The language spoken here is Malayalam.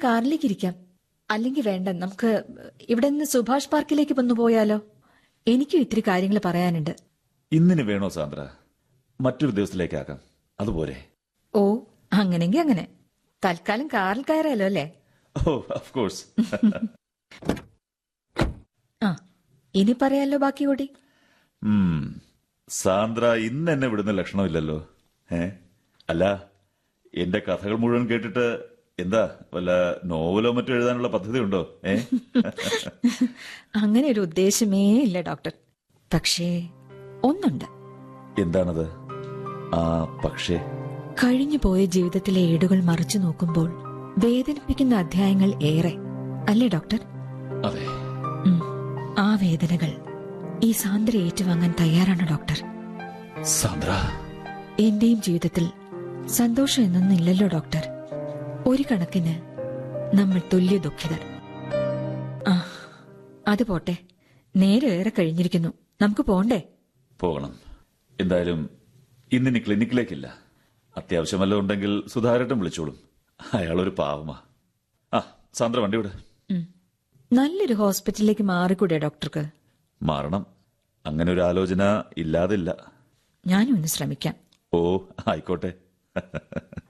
കാറിലേക്ക് ഇരിക്കാം അല്ലെങ്കിൽ വേണ്ട നമുക്ക് ഇവിടെ നിന്ന് സുഭാഷ് പാർക്കിലേക്ക് വന്നു പോയാലോ എനിക്കും ഇത്തിരി കാര്യങ്ങൾ പറയാനുണ്ട് ഇന്നിന് വേണോ സാന്ദ്ര മറ്റൊരു ദിവസത്തിലേക്കാക്കാം അതുപോലെ ഓ അങ്ങനെങ്കി അങ്ങനെ തൽക്കാലം കാറിൽ കയറാലോ അല്ലേ ഓ ഓഫ് കോഴ്സ് ആ ഇനി പറയാലോ ബാക്കി കൂടി സാന്ദ്ര ഇന്ന് എന്നെ വിടുന്ന ലക്ഷണമില്ലല്ലോ ഏ അല്ല എന്റെ കഥകൾ മുഴുവൻ കേട്ടിട്ട് എന്താ വല്ല നോവലോ മറ്റോ എഴുതാനുള്ള പദ്ധതി ഉണ്ടോ ഏ അങ്ങനെ ഒരു ഉദ്ദേശമേ ഇല്ല ഡോക്ടർ പക്ഷേ ഒന്നുണ്ട് എന്താണത് ആ പക്ഷേ കഴിഞ്ഞു പോയ ജീവിതത്തിലെ ഏടുകൾ മറിച്ചു നോക്കുമ്പോൾ വേദനിപ്പിക്കുന്ന അധ്യായങ്ങൾ ഏറെ അല്ലേ ഡോക്ടർ അതെ ഉം. ആ വേദനകൾ ഈ സാന്ദ്ര ഏറ്റുവാങ്ങാൻ തയ്യാറാണ് ഡോക്ടർ സാന്ദ്ര എന്റെയും ജീവിതത്തിൽ സന്തോഷം എന്നൊന്നില്ലല്ലോ ഡോക്ടർ ഒരു കണക്കിന് നമ്മൾ തുല്യ ദുഃഖിതർ ആ അത് പോട്ടെ നേരെ ഏറെ കഴിഞ്ഞിരിക്കുന്നു നമുക്ക് പോണ്ടേ പോകണം എന്തായാലും ഇന്നിനി ക്ലിനിക്കിലേക്കില്ല അത്യാവശ്യം വല്ലതും ഉണ്ടെങ്കിൽ സുധാകരട്ടം വിളിച്ചോളും അയാളൊരു പാവമാ ആ സാന്ദ്ര വണ്ടി വിട് ഉം. നല്ലൊരു ഹോസ്പിറ്റലിലേക്ക് മാറിക്കൂടെ ഡോക്ടർക്ക് മാറണം അങ്ങനെ ഒരു ആലോചന ഇല്ലാതില്ല ഞാനും ഒന്ന് ശ്രമിക്കാം ഓ ആയിക്കോട്ടെ